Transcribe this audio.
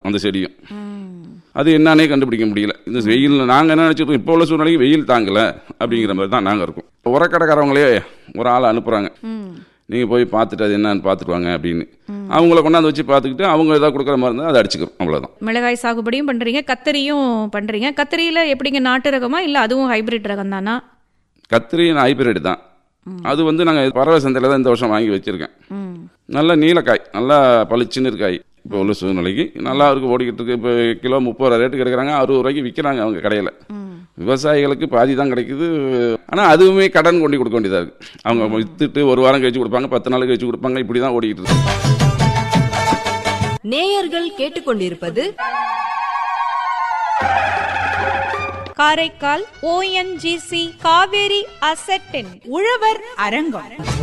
அந்த செடியும் அது என்னன்னே கண்டுபிடிக்க முடியல இந்த வெயில் நாங்கள் என்ன நினச்சிருக்கோம் இப்போ உள்ள சூழ்நிலைக்கு வெயில் தாங்கலை அப்படிங்கிற மாதிரி தான் நாங்கள் இருக்கோம் உரக்கடைக்காரவங்களே ஒரு ஆளை அனுப்புகிறாங்க நீங்கள் போய் பார்த்துட்டு அது என்னன்னு பார்த்துட்டு வாங்க அப்படின்னு அவங்கள கொண்டாந்து வச்சு பார்த்துக்கிட்டு அவங்க ஏதாவது கொடுக்குற மாதிரி இருந்தால் அதை அடிச்சுக்கிறோம் அவ்வளோதான் மிளகாய் சாகுபடியும் பண்றீங்க கத்தரியும் பண்றீங்க கத்தரியில எப்படிங்க நாட்டு ரகமா இல்ல அதுவும் ஹைபிரிட் ரகம் தானா கத்திரி ஹைபிரிட் தான் அது வந்து நாங்கள் பறவை சந்தையில் தான் இந்த வருஷம் வாங்கி வச்சுருக்கேன் நல்ல நீலக்காய் நல்லா பளிச்சுன்னு இருக்காய் இப்போ உள்ள சூழ்நிலைக்கு நல்லா இருக்கு ஓடிக்கிட்டு இருக்கு இப்போ கிலோ முப்பது ரூபா ரேட்டு கிடைக்கிறாங்க அறுபது ரூபாய்க்கு விற்கிறாங்க அவங்க கடையில் விவசாயிகளுக்கு பாதி தான் கிடைக்குது ஆனால் அதுவுமே கடன் கொண்டு கொடுக்க வேண்டியதாக இருக்குது அவங்க வித்துட்டு ஒரு வாரம் கழிச்சு கொடுப்பாங்க பத்து நாள் கழிச்சு கொடுப்பாங்க இப்படி தான் ஓடிக்கிட்டு இருக்கு நேயர்கள் கேட்டுக்கொண்டிருப்பது காரைக்கால் ஓஎன்ஜிசி காவேரி அசட்டின் உழவர் அரங்கம்